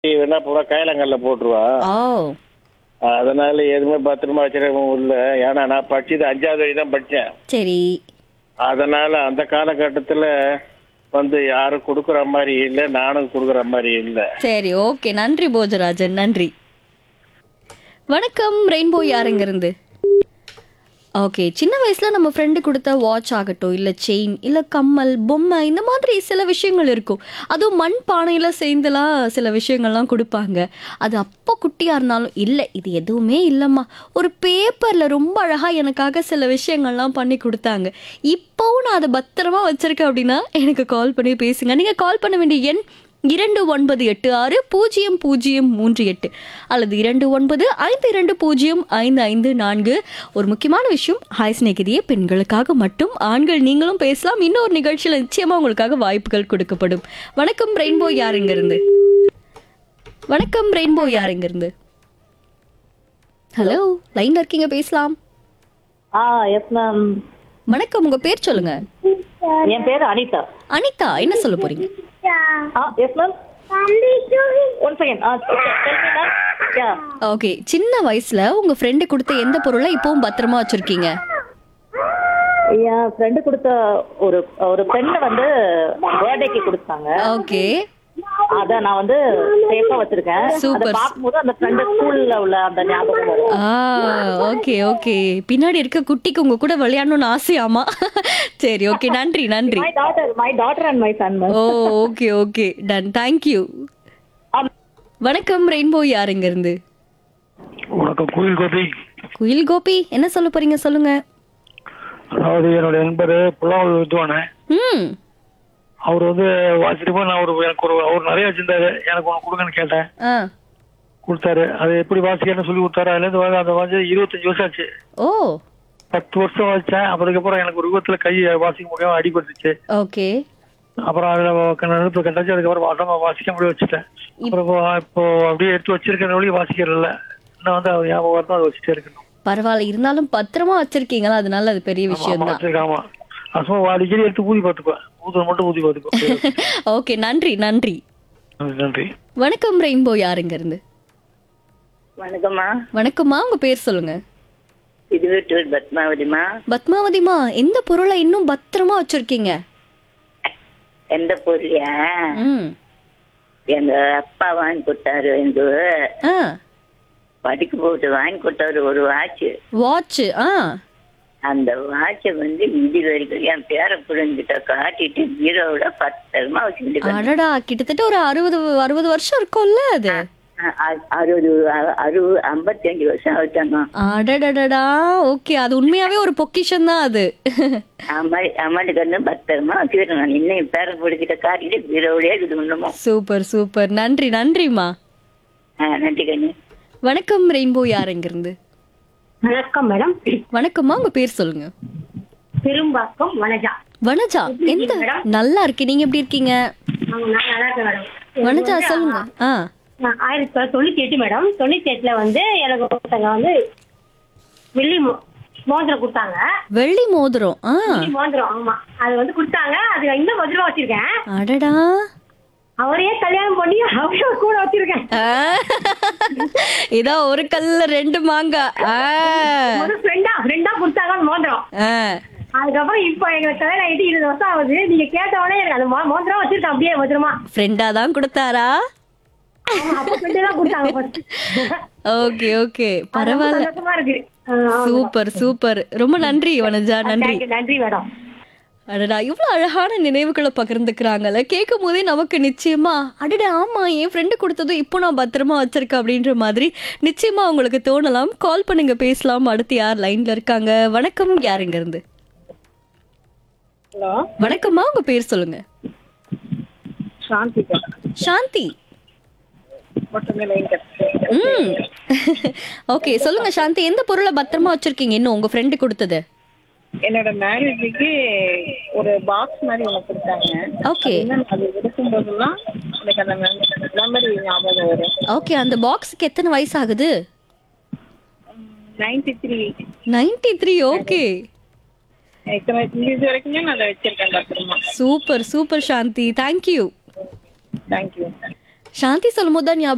வேணா பூரா கைலங்கல்ல போட்டுருவா ஓ அதனால எதுவுமே பத்திரமா வச்சிருக்க இல்ல ஏன்னா நான் படிச்சது அஞ்சாவது வரை தான் படித்தேன் சரி அதனால அந்த காலகட்டத்தில் வந்து யாரும் கொடுக்குற மாதிரி இல்லை நானும் கொடுக்குற மாதிரி இல்லை சரி ஓகே நன்றி போஜராஜன் நன்றி வணக்கம் ரெயின்போ யாருங்க இருந்து ஓகே சின்ன வயசுல நம்ம ஃப்ரெண்டு கொடுத்த வாட்ச் ஆகட்டும் இல்லை செயின் இல்லை கம்மல் பொம்மை இந்த மாதிரி சில விஷயங்கள் இருக்கும் அதுவும் மண் பானையில் சேர்ந்துலாம் சில விஷயங்கள்லாம் கொடுப்பாங்க அது அப்போ குட்டியாக இருந்தாலும் இல்லை இது எதுவுமே இல்லைம்மா ஒரு பேப்பரில் ரொம்ப அழகாக எனக்காக சில விஷயங்கள்லாம் பண்ணி கொடுத்தாங்க இப்போவும் நான் அதை பத்திரமா வச்சிருக்கேன் அப்படின்னா எனக்கு கால் பண்ணி பேசுங்க நீங்கள் கால் பண்ண வேண்டிய எண் இரண்டு ஒன்பது எட்டு ஆறு பூஜ்ஜியம் பூஜ்ஜியம் மூன்று எட்டு அல்லது இரண்டு ஒன்பது ஐந்து இரண்டு பூஜ்ஜியம் ஐந்து ஐந்து நான்கு ஒரு முக்கியமான விஷயம் ஹாய் ஸ்நேகிதியே பெண்களுக்காக மட்டும் ஆண்கள் நீங்களும் பேசலாம் இன்னொரு நிகழ்ச்சியில் நிச்சயமா உங்களுக்காக வாய்ப்புகள் கொடுக்கப்படும் வணக்கம் ரெயின்போ யாருங்க இருந்து வணக்கம் ரெயின்போ யாருங்க இருந்து ஹலோ லைன்ல இருக்கீங்க பேசலாம் ஆ எஸ் மேம் வணக்கம் உங்க பேர் சொல்லுங்க என் பேர் அனிதா அனிதா என்ன சொல்ல போறீங்க ah yes ma'am one second ah yeah okay சின்ன வயசுல உங்க ஃப்ரெண்டு கொடுத்த எந்த பொருளை இப்பவும் பத்திரமா வச்சிருக்கீங்க என் ஃப்ரெண்டு கொடுத்த ஒரு ஒரு பெண்ணை வந்து பர்த்டேக்கு கொடுத்தாங்க ஓகே அத நான் வந்து சேஃபா வச்சிருக்கேன் Super. அதை பார்க்கும்போது அந்த ஃப்ரெண்டு ஸ்கூல்ல உள்ள அந்த ஞாபகம் வரும் ஆ ஓகே ஓகே பின்னாடி இருக்க குட்டிக்கு உங்க கூட விளையாடணும்னு ஆசையாமா சரி ஓகே நன்றி நன்றி my daughter my daughter and my son oh okay okay done thank you வணக்கம் ரெயின்போ யாருங்க இருந்து வணக்கம் கோயில் கோபி குயில் கோபி என்ன சொல்ல போறீங்க சொல்லுங்க அதாவது என்னோட நண்பர் புல்லாவல் வித்துவானே ம் அவர் வந்து வாசிட்டு போய் நான் ஒரு எனக்கு ஒரு அவர் நிறைய வச்சிருந்தாரு எனக்கு ஒன்று கொடுங்கன்னு கேட்டேன் ஆ கொடுத்தாரு அது எப்படி வாசிக்கணும்னு சொல்லி கொடுத்தாரு அதுலேருந்து வந்து அந்த வாசி இருபத்தஞ்சு வருஷம் ஆச்சு ஓ பத்து வருஷம் வச்சேன் அதுக்கப்புறம் எனக்கு ஒரு விபத்துல கை வாசிக்க முடியாம அடிபட்டுச்சு ஓகே அப்புறம் அதில் நடுப்பு கண்டாச்சு அதுக்கப்புறம் வாசமா வாசிக்க முடிய வச்சுட்டேன் அப்புறம் இப்போ இப்போ அப்படியே எடுத்து வச்சிருக்கிற வழி வாசிக்கிறதில்ல இன்னும் வந்து அது ஞாபகம் வரணும் அதை வச்சுட்டே இருக்கணும் பரவாயில்ல இருந்தாலும் பத்திரமா வச்சிருக்கீங்களா அதனால அது பெரிய விஷயம் ஆமா தான் வச்சிருக்கேன் ஆமா அசுமா அடிக்கடி எடுத்து ஊதி பார்த்துக்குவேன் ஊதுற மட்டும் ஊதி பார்த்துக்குவேன் ஓகே நன்றி நன்றி நன்றி வணக்கம் ரெயின்போ யாருங்க இருந்து வணக்கம்மா வணக்கம்மா உங்க பேர் சொல்லுங்க இது வீட்டு பத்மாவதிமா பத்மாவதிமா எந்த பொருளை இன்னும் பத்திரமா வச்சிருக்கீங்க எந்த பொருளியா ம் எங்க அப்பா வாங்கி கொடுத்தாரு எனக்கு ஆ படிக்க போட்டு வாங்கி கொடுத்தாரு ஒரு வாட்ச் வாட்ச் ஆ அந்த வாட்சை வந்து இது வரைக்கும் என் பேர பிள்ளைங்கிட்ட காட்டிட்டு பீரோவோட பத்திரமா வச்சுக்கிட்டு அடடா கிட்டத்தட்ட ஒரு அறுபது அறுபது வருஷம் இருக்கும்ல அது அறுபது அ- அறுபது ஐம்பத்தஞ்சு வருஷம் ஆச்சாங்க அடடடடா ஓகே அது உண்மையாவே ஒரு பொக்கிஷம் தான் அது அம்மா அம்மாட்டுக்கு வந்து பத்திரமா வச்சுக்கிறேன் நான் இன்னும் என் பேர பிள்ளைகிட்ட காட்டிட்டு பீரோவோடய இது இன்னமும் சூப்பர் சூப்பர் நன்றி நன்றிம்மா ஆ நன்றி கண்ணு வணக்கம் ரெயின்போ யாருங்க இருந்து வணக்கம் மேடம் வணக்கம்மா உங்க பேர் சொல்லுங்க பெரும்பாக்கம் வனஜா வனஜா எந்த நல்லா இருக்கு நீங்க எப்படி இருக்கீங்க ஆமா, நான் நல்லா இருக்கேன் மேடம் வனஜா சொல்லுங்க ஆ நான் ஆயிரத்தி தொள்ளாயிரத்தி தொண்ணூத்தி எட்டு மேடம் தொண்ணூத்தி எட்டுல வந்து எனக்கு ஒருத்தங்க வந்து வெள்ளி மோ- மோதிரம் கொடுத்தாங்க வெள்ளி மோதிரம் ஆ வெள்ளி மோதிரம் ஆமா அது வந்து கொடுத்தாங்க அது இன்னும் பத்திரமா வச்சிருக்கேன் அடடா அவரையே கல்யாணம் பண்ணி அவரையே கூட வச்சிருக்கேன் ஆ. இதான் ஒரு கல்ல ரெண்டு மாங்காய் ஆ. ஒரு ஃப்ரெண்டா ஃப்ரெண்டா கொடுத்தாங்க அந்த மோதிரம் ஆ. அதுக்கப்புறம் இப்போ எங்களுக்கு கல்யாணம் ஆயிட்டு இருபது வருஷம் ஆகுது நீங்க கேட்டவொடனே எனக்கு அந்த மோ- மோதிரம் வச்சிருக்கேன் அப்படியே பத்திரமா ஃப்ரெண்டா தான் கொடுத்தாரா ஆமா, அப்ப ஃப்ரெண்டே தான் கொடுத்தாங்க first. ஓகே ஓகே அது ரொம்ப பரவாயில்ல சந்தோஷமா இருக்கு ஆ, ஆமா. சூப்பர் சூப்பர் ரொம்ப நன்றி வனஜா நன்றி Thank you, நன்றி மேடம் அடடா இவ்வளோ அழகான நினைவுகளை பகிர்ந்துக்கிறாங்கல்ல கேட்கும் போதே நமக்கு நிச்சயமா அடடா ஆமா என் ஃப்ரெண்டு கொடுத்ததும் இப்போ நான் பத்திரமா வச்சிருக்கேன் அப்படின்ற மாதிரி நிச்சயமா உங்களுக்கு தோணலாம் கால் பண்ணுங்க பேசலாம் அடுத்து யார் லைன்ல இருக்காங்க வணக்கம் யாருங்க இருந்து ஹலோ வணக்கம்மா உங்க பேர் சொல்லுங்க சாந்தி சாந்தி மட்டுமே லைன் கட்டு ம் ஓகே சொல்லுங்க சாந்தி எந்த பொருளை பத்திரமா வச்சிருக்கீங்க இன்னும் உங்க ஃப்ரெண்டு கொடுத்தது என்னோட மேரேஜுக்கு ஒரு பாக்ஸ் மாதிரி ஒன்று கொடுத்தாங்க ஓகே இன்னும் அது எடுக்கும் போதெல்லாம் எனக்கு அந்த மெமரி ஞாபகம் வரும் ஓகே அந்த பாக்ஸுக்கு எத்தனை வயசு ஆகுது ninety three ninety three okay இத்தனை இது வரைக்குமே நான் அதை வச்சிருக்கேன் பத்திரமா super super Shanthi thank you thank you Shanthi சொல்லும் போது தான் ஞாபகம்